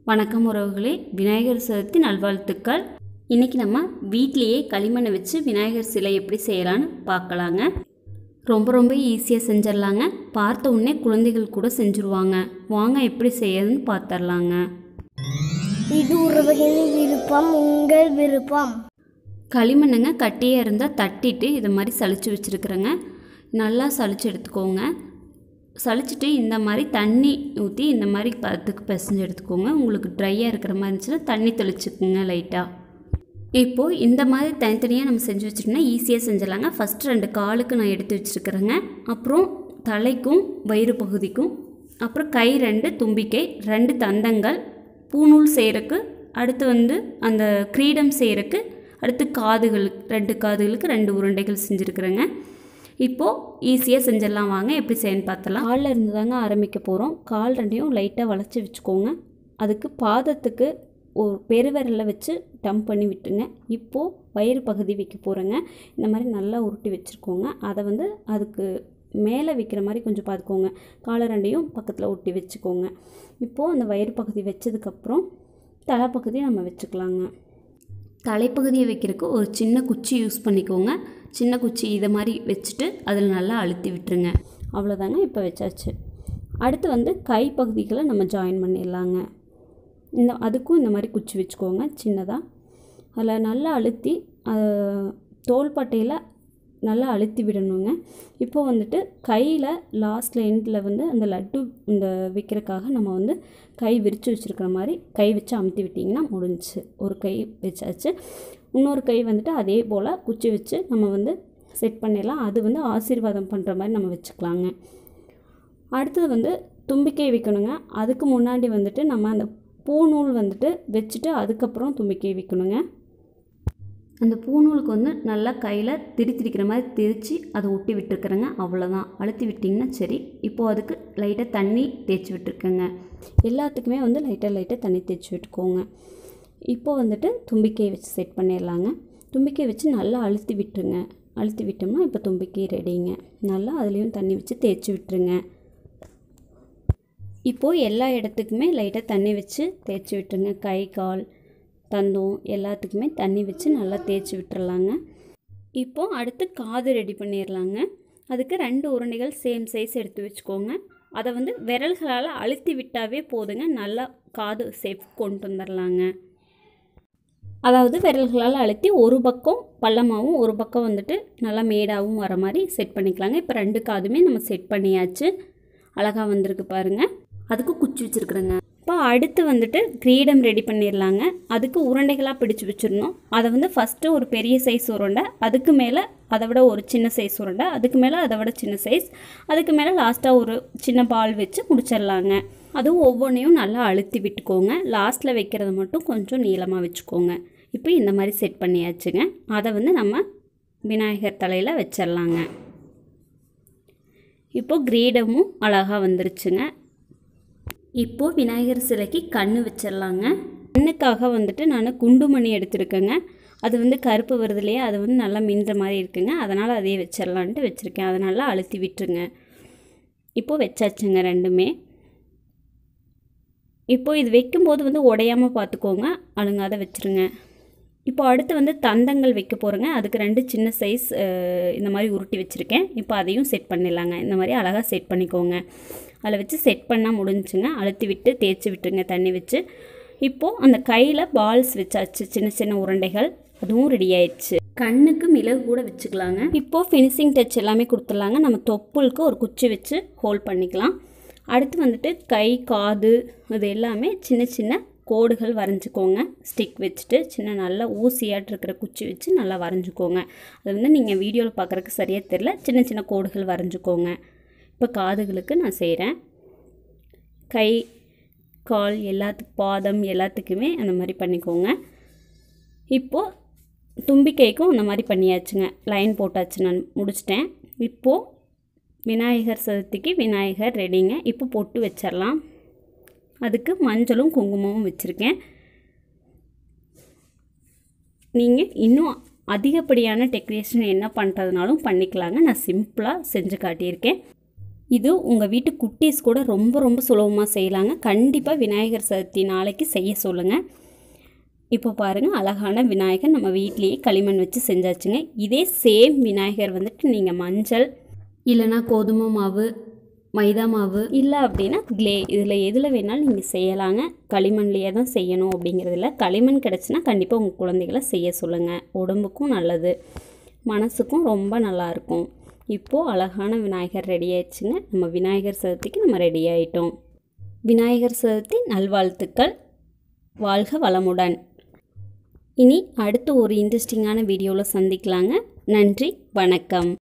வணக்கம் உறவுகளே விநாயகர் சதுர்த்தி நல்வாழ்த்துக்கள் இன்றைக்கி நம்ம வீட்லேயே களிமண்ணை வச்சு விநாயகர் சிலை எப்படி செய்யலான்னு பார்க்கலாங்க ரொம்ப ரொம்ப ஈஸியாக செஞ்சிடலாங்க பார்த்த உடனே குழந்தைகள் கூட செஞ்சுருவாங்க வாங்க எப்படி செய்யறதுன்னு பார்த்துடலாங்க இது உறவுகளின் விருப்பம் உங்கள் விருப்பம் களிமண்ணுங்க கட்டியாக இருந்தால் தட்டிட்டு இது மாதிரி சலிச்சு வச்சுருக்குறேங்க நல்லா சலிச்சு எடுத்துக்கோங்க சலிச்சிட்டு இந்த மாதிரி தண்ணி ஊற்றி இந்த மாதிரி பதத்துக்கு பிசைஞ்சு எடுத்துக்கோங்க உங்களுக்கு ட்ரையாக இருக்கிற மாதிரி இருந்துச்சுன்னா தண்ணி தெளிச்சுக்குங்க லைட்டாக இப்போது இந்த மாதிரி தனித்தனியாக நம்ம செஞ்சு வச்சிட்டோம்னா ஈஸியாக செஞ்சிடலாங்க ஃபஸ்ட்டு ரெண்டு காலுக்கு நான் எடுத்து வச்சுருக்கிறேங்க அப்புறம் தலைக்கும் வயிறு பகுதிக்கும் அப்புறம் கை ரெண்டு தும்பிக்கை ரெண்டு தந்தங்கள் பூநூல் செய்கிறக்கு அடுத்து வந்து அந்த கிரீடம் செய்கிறக்கு அடுத்து காதுகளுக்கு ரெண்டு காதுகளுக்கு ரெண்டு உருண்டைகள் செஞ்சுருக்குறேங்க இப்போது ஈஸியாக செஞ்சிடலாம் வாங்க எப்படி செய்யன்னு பார்த்தலாம் காலில் இருந்து தாங்க ஆரம்பிக்க போகிறோம் கால் ரெண்டையும் லைட்டாக வளைச்சி வச்சுக்கோங்க அதுக்கு பாதத்துக்கு ஒரு பெருவிரலை வச்சு டம்ப் பண்ணி விட்டுங்க இப்போது வயிறு பகுதி வைக்க போகிறேங்க இந்த மாதிரி நல்லா உருட்டி வச்சுருக்கோங்க அதை வந்து அதுக்கு மேலே வைக்கிற மாதிரி கொஞ்சம் பார்த்துக்கோங்க காலை ரெண்டையும் பக்கத்தில் ஒட்டி வச்சுக்கோங்க இப்போது அந்த வயிறு பகுதி வச்சதுக்கப்புறம் தலைப்பகுதி நம்ம வச்சுக்கலாங்க தலைப்பகுதியை வைக்கிறதுக்கு ஒரு சின்ன குச்சி யூஸ் பண்ணிக்கோங்க சின்ன குச்சி இதை மாதிரி வச்சுட்டு அதில் நல்லா அழுத்தி விட்டுருங்க அவ்வளோதாங்க இப்போ வச்சாச்சு அடுத்து வந்து கை பகுதிகளை நம்ம ஜாயின் பண்ணிடலாங்க இந்த அதுக்கும் இந்த மாதிரி குச்சி வச்சுக்கோங்க சின்னதாக அதில் நல்லா அழுத்தி தோள்பட்டையில் நல்லா அழுத்தி விடணுங்க இப்போ வந்துட்டு கையில் லாஸ்ட் எண்டில் வந்து அந்த லட்டு இந்த வைக்கிறதுக்காக நம்ம வந்து கை விரித்து வச்சுருக்கிற மாதிரி கை வச்சு அமுத்தி விட்டிங்கன்னா முடிஞ்சுச்சு ஒரு கை வச்சாச்சு இன்னொரு கை வந்துட்டு அதே போல் குச்சி வச்சு நம்ம வந்து செட் பண்ணிடலாம் அது வந்து ஆசீர்வாதம் பண்ணுற மாதிரி நம்ம வச்சுக்கலாங்க அடுத்தது வந்து தும்பிக்கை வைக்கணுங்க அதுக்கு முன்னாடி வந்துட்டு நம்ம அந்த பூநூல் வந்துட்டு வச்சுட்டு அதுக்கப்புறம் தும்பிக்கை வைக்கணுங்க அந்த பூநூலுக்கு வந்து நல்லா கையில் திரி திரிக்கிற மாதிரி திரித்து அதை ஒட்டி விட்டுருக்குறேங்க அவ்வளோதான் அழுத்தி விட்டிங்கன்னா சரி இப்போது அதுக்கு லைட்டாக தண்ணி தேய்ச்சி விட்டுருக்கேங்க எல்லாத்துக்குமே வந்து லைட்டாக லைட்டாக தண்ணி தேய்ச்சி விட்டுக்கோங்க இப்போது வந்துட்டு தும்பிக்கையை வச்சு செட் பண்ணிடலாங்க தும்பிக்கை வச்சு நல்லா அழுத்தி விட்டுருங்க அழுத்தி விட்டோம்னா இப்போ தும்பிக்கை ரெடிங்க நல்லா அதுலேயும் தண்ணி வச்சு தேய்ச்சி விட்டுருங்க இப்போது எல்லா இடத்துக்குமே லைட்டாக தண்ணி வச்சு தேய்ச்சி விட்டுருங்க கை கால் தந்தம் எல்லாத்துக்குமே தண்ணி வச்சு நல்லா தேய்ச்சி விட்டுறலாங்க இப்போது அடுத்து காது ரெடி பண்ணிடலாங்க அதுக்கு ரெண்டு உருண்டைகள் சேம் சைஸ் எடுத்து வச்சுக்கோங்க அதை வந்து விரல்களால் அழுத்தி விட்டாவே போதுங்க நல்லா காது சேஃப் கொண்டு வந்துடலாங்க அதாவது விரல்களால் அழுத்தி ஒரு பக்கம் பள்ளமாகவும் ஒரு பக்கம் வந்துட்டு நல்லா மேடாகவும் வர மாதிரி செட் பண்ணிக்கலாங்க இப்போ ரெண்டு காதுமே நம்ம செட் பண்ணியாச்சு அழகாக வந்திருக்கு பாருங்கள் அதுக்கு குச்சி வச்சுருக்குறேங்க இப்போ அடுத்து வந்துட்டு கிரீடம் ரெடி பண்ணிடலாங்க அதுக்கு உருண்டைகளாக பிடிச்சி வச்சிடணும் அதை வந்து ஃபஸ்ட்டு ஒரு பெரிய சைஸ் உருண்டை அதுக்கு மேலே அதை விட ஒரு சின்ன சைஸ் உருண்டை அதுக்கு மேலே அதை விட சின்ன சைஸ் அதுக்கு மேலே லாஸ்ட்டாக ஒரு சின்ன பால் வச்சு முடிச்சிடலாங்க அதுவும் ஒவ்வொன்றையும் நல்லா அழுத்தி விட்டுக்கோங்க லாஸ்ட்டில் வைக்கிறது மட்டும் கொஞ்சம் நீளமாக வச்சுக்கோங்க இப்போ இந்த மாதிரி செட் பண்ணியாச்சுங்க அதை வந்து நம்ம விநாயகர் தலையில் வச்சிடலாங்க இப்போது கிரீடமும் அழகாக வந்துருச்சுங்க இப்போது விநாயகர் சிலைக்கு கண் வச்சிடலாங்க கண்ணுக்காக வந்துட்டு நான் குண்டுமணி எடுத்திருக்கேங்க அது வந்து கருப்பு வருது இல்லையா அது வந்து நல்லா மின்ற மாதிரி இருக்குங்க அதனால் அதையே வச்சிடலான்ட்டு வச்சுருக்கேன் அதை நல்லா அழுத்தி விட்டுருங்க இப்போது வச்சாச்சுங்க ரெண்டுமே இப்போது இது வைக்கும்போது வந்து உடையாமல் பார்த்துக்கோங்க அழுங்காத வச்சுருங்க இப்போ அடுத்து வந்து தந்தங்கள் வைக்க போகிறேங்க அதுக்கு ரெண்டு சின்ன சைஸ் இந்த மாதிரி உருட்டி வச்சுருக்கேன் இப்போ அதையும் செட் பண்ணிடலாங்க இந்த மாதிரி அழகாக செட் பண்ணிக்கோங்க அதில் வச்சு செட் பண்ணால் முடிஞ்சுங்க அழுத்தி விட்டு தேய்ச்சி விட்டுருங்க தண்ணி வச்சு இப்போது அந்த கையில் பால்ஸ் வச்சாச்சு சின்ன சின்ன உருண்டைகள் அதுவும் ரெடி ஆயிடுச்சு கண்ணுக்கு மிளகு கூட வச்சுக்கலாங்க இப்போது ஃபினிஷிங் டச் எல்லாமே கொடுத்துடலாங்க நம்ம தொப்புளுக்கு ஒரு குச்சி வச்சு ஹோல்ட் பண்ணிக்கலாம் அடுத்து வந்துட்டு கை காது இது எல்லாமே சின்ன சின்ன கோடுகள் வரைஞ்சிக்கோங்க ஸ்டிக் வச்சுட்டு சின்ன நல்லா ஊசியாட்டு இருக்கிற குச்சி வச்சு நல்லா வரைஞ்சிக்கோங்க அது வந்து நீங்கள் வீடியோவில் பார்க்குறக்கு சரியாக தெரில சின்ன சின்ன கோடுகள் வரைஞ்சிக்கோங்க இப்போ காதுகளுக்கு நான் செய்கிறேன் கை கால் எல்லாத்துக்கு பாதம் எல்லாத்துக்குமே அந்த மாதிரி பண்ணிக்கோங்க இப்போது தும்பிக்கைக்கும் அந்த மாதிரி பண்ணியாச்சுங்க லைன் போட்டாச்சு நான் முடிச்சிட்டேன் இப்போது விநாயகர் சதுர்த்திக்கு விநாயகர் ரெடிங்க இப்போ பொட்டு வச்சிடலாம் அதுக்கு மஞ்சளும் குங்குமமும் வச்சுருக்கேன் நீங்கள் இன்னும் அதிகப்படியான டெக்கரேஷன் என்ன பண்ணுறதுனாலும் பண்ணிக்கலாங்க நான் சிம்பிளாக செஞ்சு காட்டியிருக்கேன் இது உங்கள் வீட்டு குட்டீஸ் கூட ரொம்ப ரொம்ப சுலபமாக செய்யலாங்க கண்டிப்பாக விநாயகர் சதுர்த்தி நாளைக்கு செய்ய சொல்லுங்கள் இப்போ பாருங்கள் அழகான விநாயகர் நம்ம வீட்லேயே களிமண் வச்சு செஞ்சாச்சுங்க இதே சேம் விநாயகர் வந்துட்டு நீங்கள் மஞ்சள் இல்லைனா கோதுமை மாவு மைதா மாவு இல்லை அப்படின்னா க்ளே இதில் எதில் வேணாலும் நீங்கள் செய்யலாங்க களிமண்லேயே தான் செய்யணும் அப்படிங்கிறதுல களிமண் கிடச்சுன்னா கண்டிப்பாக உங்கள் குழந்தைகளை செய்ய சொல்லுங்கள் உடம்புக்கும் நல்லது மனசுக்கும் ரொம்ப நல்லாயிருக்கும் இப்போது அழகான விநாயகர் ரெடி ஆயிடுச்சுங்க நம்ம விநாயகர் சதுர்த்திக்கு நம்ம ரெடி ஆயிட்டோம் விநாயகர் சதுர்த்தி நல்வாழ்த்துக்கள் வாழ்க வளமுடன் இனி அடுத்து ஒரு இன்ட்ரெஸ்டிங்கான வீடியோவில் சந்திக்கலாங்க நன்றி வணக்கம்